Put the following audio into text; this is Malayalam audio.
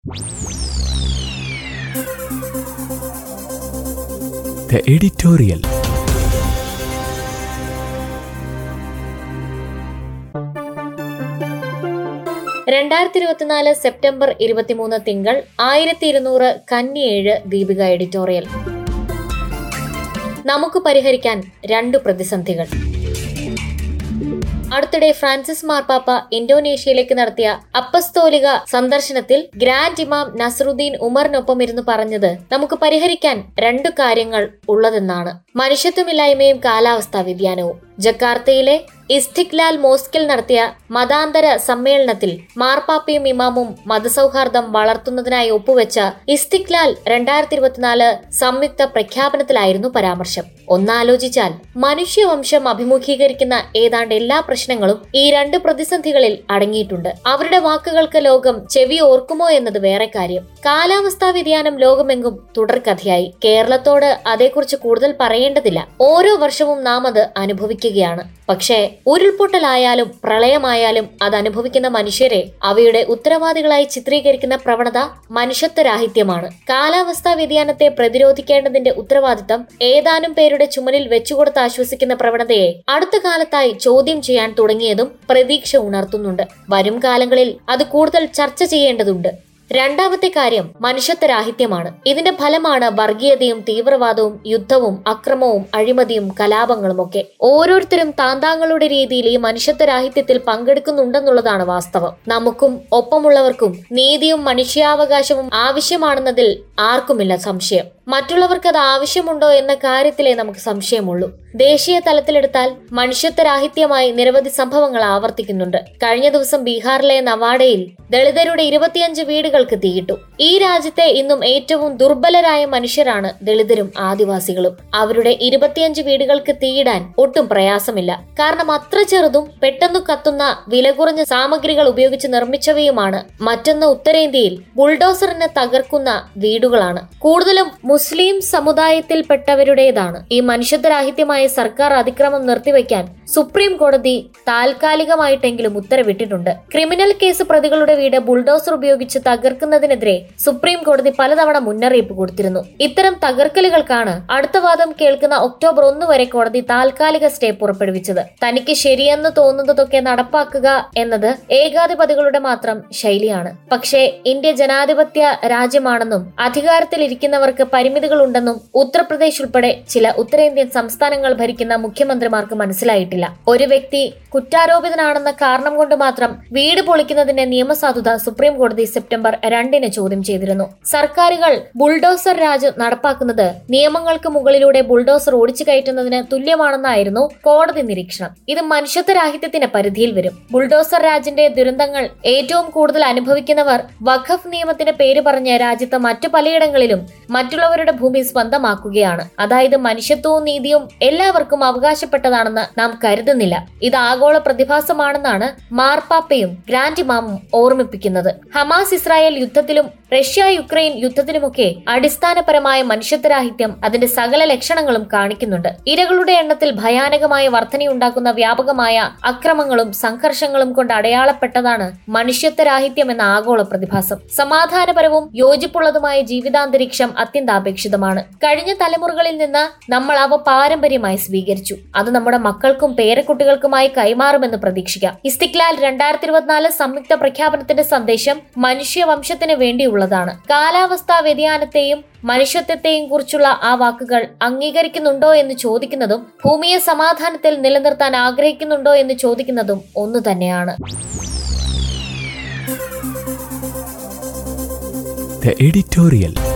The editorial. രണ്ടായിരത്തി ഇരുപത്തിനാല് സെപ്റ്റംബർ ഇരുപത്തിമൂന്ന് തിങ്കൾ ആയിരത്തി ഇരുന്നൂറ് കന്നിയേഴ് ദീപിക എഡിറ്റോറിയൽ നമുക്ക് പരിഹരിക്കാൻ രണ്ടു പ്രതിസന്ധികൾ അടുത്തിടെ ഫ്രാൻസിസ് മാർപ്പാപ്പ ഇന്തോനേഷ്യയിലേക്ക് നടത്തിയ അപ്പസ്തോലിക സന്ദർശനത്തിൽ ഗ്രാൻഡ് ഇമാം നസറുദ്ദീൻ ഉമറിനൊപ്പം ഇരുന്ന് പറഞ്ഞത് നമുക്ക് പരിഹരിക്കാൻ രണ്ടു കാര്യങ്ങൾ ഉള്ളതെന്നാണ് മനുഷ്യത്വമില്ലായ്മയും കാലാവസ്ഥാ വ്യതിയാനവും ജക്കാർത്തയിലെ ഇസ്തിക്ലാൽ മോസ്കിൽ നടത്തിയ മതാന്തര സമ്മേളനത്തിൽ മാർപ്പാപ്പയും ഇമാമും മതസൗഹാർദ്ദം വളർത്തുന്നതിനായി ഒപ്പുവെച്ച ഇസ്തിക്ലാൽ രണ്ടായിരത്തി ഇരുപത്തിനാല് സംയുക്ത പ്രഖ്യാപനത്തിലായിരുന്നു പരാമർശം ഒന്നാലോചിച്ചാൽ മനുഷ്യവംശം അഭിമുഖീകരിക്കുന്ന ഏതാണ്ട് എല്ലാ പ്രശ്നങ്ങളും ഈ രണ്ട് പ്രതിസന്ധികളിൽ അടങ്ങിയിട്ടുണ്ട് അവരുടെ വാക്കുകൾക്ക് ലോകം ചെവി ഓർക്കുമോ എന്നത് വേറെ കാര്യം കാലാവസ്ഥാ വ്യതിയാനം ലോകമെങ്ങും തുടർക്കഥയായി കേരളത്തോട് അതേക്കുറിച്ച് കൂടുതൽ പറയേണ്ടതില്ല ഓരോ വർഷവും നാം അത് അനുഭവിക്കുകയാണ് പക്ഷേ ഉരുൾപൊട്ടലായാലും പ്രളയമായാലും അത് അനുഭവിക്കുന്ന മനുഷ്യരെ അവയുടെ ഉത്തരവാദികളായി ചിത്രീകരിക്കുന്ന പ്രവണത മനുഷ്യത്വരാഹിത്യമാണ് കാലാവസ്ഥാ വ്യതിയാനത്തെ പ്രതിരോധിക്കേണ്ടതിന്റെ ഉത്തരവാദിത്തം ഏതാനും പേരുടെ ചുമലിൽ വെച്ചുകൊടുത്ത് ആശ്വസിക്കുന്ന പ്രവണതയെ അടുത്ത കാലത്തായി ചോദ്യം ചെയ്യാൻ തുടങ്ങിയതും പ്രതീക്ഷ ഉണർത്തുന്നുണ്ട് വരും കാലങ്ങളിൽ അത് കൂടുതൽ ചർച്ച ചെയ്യേണ്ടതുണ്ട് രണ്ടാമത്തെ കാര്യം മനുഷ്യത്വരാഹിത്യമാണ് ഇതിന്റെ ഫലമാണ് വർഗീയതയും തീവ്രവാദവും യുദ്ധവും അക്രമവും അഴിമതിയും കലാപങ്ങളും ഒക്കെ ഓരോരുത്തരും താന്താങ്ങളുടെ രീതിയിൽ ഈ മനുഷ്യത്വരാഹിത്യത്തിൽ പങ്കെടുക്കുന്നുണ്ടെന്നുള്ളതാണ് വാസ്തവം നമുക്കും ഒപ്പമുള്ളവർക്കും നീതിയും മനുഷ്യാവകാശവും ആവശ്യമാണെന്നതിൽ ആർക്കുമില്ല സംശയം മറ്റുള്ളവർക്ക് അത് ആവശ്യമുണ്ടോ എന്ന കാര്യത്തിലേ നമുക്ക് സംശയമുള്ളൂ ദേശീയ തലത്തിലെടുത്താൽ മനുഷ്യത്വരാഹിത്യമായി നിരവധി സംഭവങ്ങൾ ആവർത്തിക്കുന്നുണ്ട് കഴിഞ്ഞ ദിവസം ബീഹാറിലെ നവാഡയിൽ ദളിതരുടെ ഇരുപത്തിയഞ്ച് വീടുകൾക്ക് തീയിട്ടു ഈ രാജ്യത്തെ ഇന്നും ഏറ്റവും ദുർബലരായ മനുഷ്യരാണ് ദളിതരും ആദിവാസികളും അവരുടെ ഇരുപത്തിയഞ്ച് വീടുകൾക്ക് തീയിടാൻ ഒട്ടും പ്രയാസമില്ല കാരണം അത്ര ചെറുതും പെട്ടെന്ന് കത്തുന്ന വില കുറഞ്ഞ സാമഗ്രികൾ ഉപയോഗിച്ച് നിർമ്മിച്ചവയുമാണ് മറ്റൊന്ന് ഉത്തരേന്ത്യയിൽ ബുൾഡോസറിനെ തകർക്കുന്ന വീടുകളാണ് കൂടുതലും മുസ്ലിം സമുദായത്തിൽപ്പെട്ടവരുടേതാണ് ഈ മനുഷ്യത്വരാഹിത്യമായ സർക്കാർ അതിക്രമം നിർത്തിവെക്കാൻ സുപ്രീം കോടതി താൽക്കാലികമായിട്ടെങ്കിലും ഉത്തരവിട്ടിട്ടുണ്ട് ക്രിമിനൽ കേസ് പ്രതികളുടെ വീട് ബുൾഡോസർ ഉപയോഗിച്ച് തകർക്കുന്നതിനെതിരെ സുപ്രീം കോടതി പലതവണ മുന്നറിയിപ്പ് കൊടുത്തിരുന്നു ഇത്തരം തകർക്കലുകൾക്കാണ് അടുത്ത വാദം കേൾക്കുന്ന ഒക്ടോബർ ഒന്ന് വരെ കോടതി താൽക്കാലിക സ്റ്റേ പുറപ്പെടുവിച്ചത് തനിക്ക് ശരിയെന്ന് തോന്നുന്നതൊക്കെ നടപ്പാക്കുക എന്നത് ഏകാധിപതികളുടെ മാത്രം ശൈലിയാണ് പക്ഷേ ഇന്ത്യ ജനാധിപത്യ രാജ്യമാണെന്നും അധികാരത്തിലിരിക്കുന്നവർക്ക് പരിമിതികളുണ്ടെന്നും ഉത്തർപ്രദേശ് ഉൾപ്പെടെ ചില ഉത്തരേന്ത്യൻ സംസ്ഥാനങ്ങൾ ഭരിക്കുന്ന മുഖ്യമന്ത്രിമാർക്ക് മനസ്സിലായിട്ടില്ല ഒരു വ്യക്തി കുറ്റാരോപിതനാണെന്ന കാരണം കൊണ്ട് മാത്രം വീട് പൊളിക്കുന്നതിന്റെ നിയമസാധുത സുപ്രീം കോടതി സെപ്റ്റംബർ രണ്ടിന് ചോദ്യം ചെയ്തിരുന്നു സർക്കാരുകൾ ബുൾഡോസർ രാജ് നടപ്പാക്കുന്നത് നിയമങ്ങൾക്ക് മുകളിലൂടെ ബുൾഡോസർ ഓടിച്ചു കയറ്റുന്നതിന് തുല്യമാണെന്നായിരുന്നു കോടതി നിരീക്ഷണം ഇത് മനുഷ്യത്വരാഹിത്യത്തിന്റെ പരിധിയിൽ വരും ബുൾഡോസർ രാജിന്റെ ദുരന്തങ്ങൾ ഏറ്റവും കൂടുതൽ അനുഭവിക്കുന്നവർ വഖഫ് നിയമത്തിന്റെ പേര് പറഞ്ഞ് രാജ്യത്ത് മറ്റു പലയിടങ്ങളിലും മറ്റുള്ളവരുടെ ഭൂമി സ്വന്തമാക്കുകയാണ് അതായത് മനുഷ്യത്വവും നീതിയും എല്ലാവർക്കും അവകാശപ്പെട്ടതാണെന്ന് നാം കരുതുന്നില്ല ഇത് ആഗോള പ്രതിഭാസമാണെന്നാണ് മാർപ്പാപ്പയും ഗ്രാൻഡ് ഇമാമും ഓർമ്മിപ്പിക്കുന്നത് ഹമാസ് ഇസ്രായേൽ യുദ്ധത്തിലും റഷ്യ യുക്രൈൻ യുദ്ധത്തിലുമൊക്കെ അടിസ്ഥാനപരമായ മനുഷ്യത്വരാഹിത്യം അതിന്റെ സകല ലക്ഷണങ്ങളും കാണിക്കുന്നുണ്ട് ഇരകളുടെ എണ്ണത്തിൽ ഭയാനകമായ വർധനയുണ്ടാക്കുന്ന വ്യാപകമായ അക്രമങ്ങളും സംഘർഷങ്ങളും കൊണ്ട് അടയാളപ്പെട്ടതാണ് മനുഷ്യത്വരാഹിത്യം എന്ന ആഗോള പ്രതിഭാസം സമാധാനപരവും യോജിപ്പുള്ളതുമായ ജീവിതാന്തരീക്ഷം അത്യന്താപേക്ഷിതമാണ് കഴിഞ്ഞ തലമുറകളിൽ നിന്ന് നമ്മൾ അവ പാരമ്പര്യമായി സ്വീകരിച്ചു അത് നമ്മുടെ മക്കൾക്കും പേരക്കുട്ടികൾക്കുമായി കൈമാറുമെന്ന് പ്രതീക്ഷിക്കാം ഇസ്തിക്ലാൽ രണ്ടായിരത്തി ഇരുപത്തിനാല് സംയുക്ത പ്രഖ്യാപനത്തിന്റെ സന്ദേശം മനുഷ്യവംശത്തിന് വേണ്ടിയുള്ളതാണ് കാലാവസ്ഥാ വ്യതിയാനത്തെയും മനുഷ്യത്വത്തെയും കുറിച്ചുള്ള ആ വാക്കുകൾ അംഗീകരിക്കുന്നുണ്ടോ എന്ന് ചോദിക്കുന്നതും ഭൂമിയെ സമാധാനത്തിൽ നിലനിർത്താൻ ആഗ്രഹിക്കുന്നുണ്ടോ എന്ന് ചോദിക്കുന്നതും ഒന്നു തന്നെയാണ് The editorial.